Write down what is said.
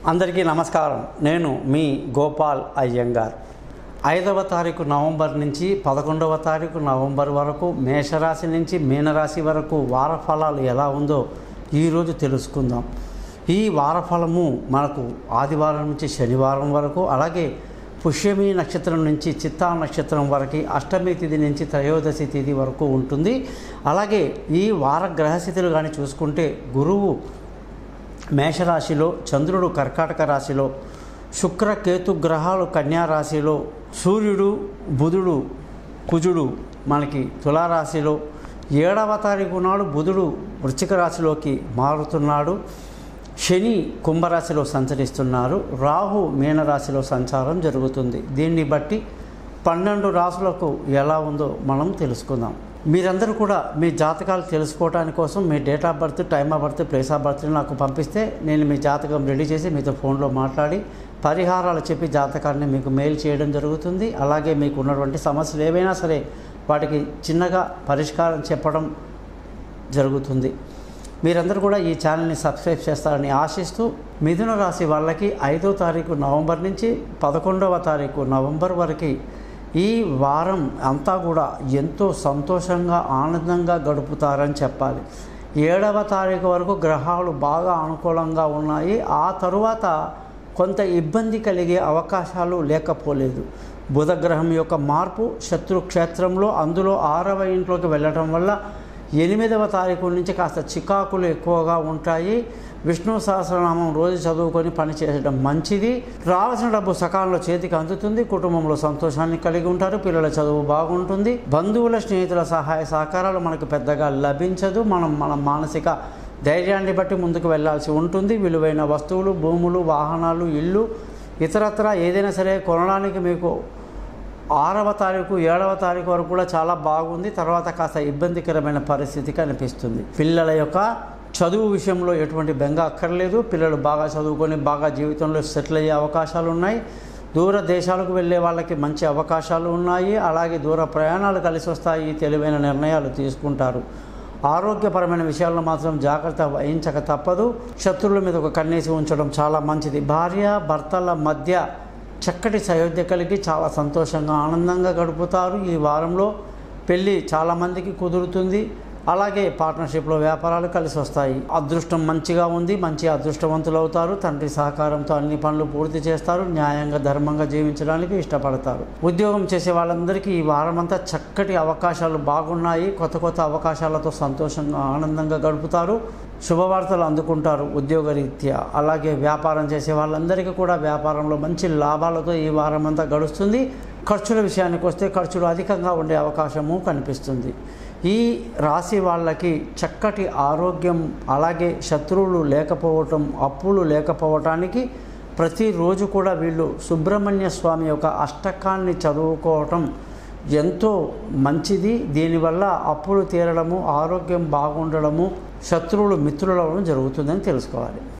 అందరికీ నమస్కారం నేను మీ గోపాల్ అయ్యంగార్ ఐదవ తారీఖు నవంబర్ నుంచి పదకొండవ తారీఖు నవంబర్ వరకు మేషరాశి నుంచి మీనరాశి వరకు వార ఫలాలు ఎలా ఉందో ఈరోజు తెలుసుకుందాం ఈ వార ఫలము మనకు ఆదివారం నుంచి శనివారం వరకు అలాగే పుష్యమి నక్షత్రం నుంచి చిత్తా నక్షత్రం వరకు అష్టమి తిథి నుంచి త్రయోదశి తిథి వరకు ఉంటుంది అలాగే ఈ వార గ్రహస్థితులు కానీ చూసుకుంటే గురువు మేషరాశిలో చంద్రుడు కర్కాటక రాశిలో శుక్ర కేతు గ్రహాలు కన్యా రాశిలో సూర్యుడు బుధుడు కుజుడు మనకి తులారాశిలో ఏడవ తారీఖు నాడు బుధుడు వృశ్చిక రాశిలోకి మారుతున్నాడు శని కుంభరాశిలో సంచరిస్తున్నారు రాహు మీనరాశిలో సంచారం జరుగుతుంది దీన్ని బట్టి పన్నెండు రాసులకు ఎలా ఉందో మనం తెలుసుకుందాం మీరందరూ కూడా మీ జాతకాలు తెలుసుకోవడానికి కోసం మీ date of birth time of birth place of birth నాకు పంపిస్తే నేను మీ జాతకం రెడీ చేసి మీతో ఫోన్లో మాట్లాడి పరిహారాలు చెప్పి జాతకాన్ని మీకు మెయిల్ చేయడం జరుగుతుంది అలాగే మీకు ఉన్నటువంటి సమస్యలు ఏవైనా సరే వాటికి చిన్నగా పరిష్కారం చెప్పడం జరుగుతుంది మీరందరూ కూడా ఈ ఛానల్ని సబ్స్క్రైబ్ చేస్తారని ఆశిస్తూ మిథున రాశి వాళ్ళకి ఐదో తారీఖు నవంబర్ నుంచి పదకొండవ తారీఖు నవంబర్ వరకు ఈ వారం అంతా కూడా ఎంతో సంతోషంగా ఆనందంగా గడుపుతారని చెప్పాలి ఏడవ తారీఖు వరకు గ్రహాలు బాగా అనుకూలంగా ఉన్నాయి ఆ తరువాత కొంత ఇబ్బంది కలిగే అవకాశాలు లేకపోలేదు బుధగ్రహం యొక్క మార్పు శత్రుక్షేత్రంలో అందులో ఆరవ ఇంట్లోకి వెళ్ళటం వల్ల ఎనిమిదవ తారీఖు నుంచి కాస్త చికాకులు ఎక్కువగా ఉంటాయి విష్ణు సహస్రనామం రోజు చదువుకొని పని చేయడం మంచిది రావాల్సిన డబ్బు సకాలంలో చేతికి అందుతుంది కుటుంబంలో సంతోషాన్ని కలిగి ఉంటారు పిల్లల చదువు బాగుంటుంది బంధువుల స్నేహితుల సహాయ సహకారాలు మనకు పెద్దగా లభించదు మనం మన మానసిక ధైర్యాన్ని బట్టి ముందుకు వెళ్ళాల్సి ఉంటుంది విలువైన వస్తువులు భూములు వాహనాలు ఇల్లు ఇతరత్ర ఏదైనా సరే కొనడానికి మీకు ఆరవ తారీఖు ఏడవ తారీఖు వరకు కూడా చాలా బాగుంది తర్వాత కాస్త ఇబ్బందికరమైన పరిస్థితి కనిపిస్తుంది పిల్లల యొక్క చదువు విషయంలో ఎటువంటి బెంగ అక్కర్లేదు పిల్లలు బాగా చదువుకొని బాగా జీవితంలో సెటిల్ అయ్యే అవకాశాలు ఉన్నాయి దూర దేశాలకు వెళ్ళే వాళ్ళకి మంచి అవకాశాలు ఉన్నాయి అలాగే దూర ప్రయాణాలు కలిసి వస్తాయి తెలివైన నిర్ణయాలు తీసుకుంటారు ఆరోగ్యపరమైన విషయాల్లో మాత్రం జాగ్రత్త వహించక తప్పదు శత్రువుల మీద ఒక కన్నేసి ఉంచడం చాలా మంచిది భార్య భర్తల మధ్య చక్కటి సయోధ్య కలిగి చాలా సంతోషంగా ఆనందంగా గడుపుతారు ఈ వారంలో పెళ్ళి చాలామందికి కుదురుతుంది అలాగే పార్ట్నర్షిప్లో వ్యాపారాలు కలిసి వస్తాయి అదృష్టం మంచిగా ఉంది మంచి అదృష్టవంతులు అవుతారు తండ్రి సహకారంతో అన్ని పనులు పూర్తి చేస్తారు న్యాయంగా ధర్మంగా జీవించడానికి ఇష్టపడతారు ఉద్యోగం చేసే వాళ్ళందరికీ ఈ వారం అంతా చక్కటి అవకాశాలు బాగున్నాయి కొత్త కొత్త అవకాశాలతో సంతోషంగా ఆనందంగా గడుపుతారు శుభవార్తలు అందుకుంటారు ఉద్యోగరీత్యా అలాగే వ్యాపారం చేసే వాళ్ళందరికీ కూడా వ్యాపారంలో మంచి లాభాలతో ఈ వారం అంతా గడుస్తుంది ఖర్చుల విషయానికి వస్తే ఖర్చులు అధికంగా ఉండే అవకాశము కనిపిస్తుంది ఈ రాశి వాళ్ళకి చక్కటి ఆరోగ్యం అలాగే శత్రువులు లేకపోవటం అప్పులు లేకపోవటానికి ప్రతిరోజు కూడా వీళ్ళు సుబ్రహ్మణ్య స్వామి యొక్క అష్టకాన్ని చదువుకోవటం ఎంతో మంచిది దీనివల్ల అప్పులు తీరడము ఆరోగ్యం బాగుండడము శత్రువులు మిత్రులవడం జరుగుతుందని తెలుసుకోవాలి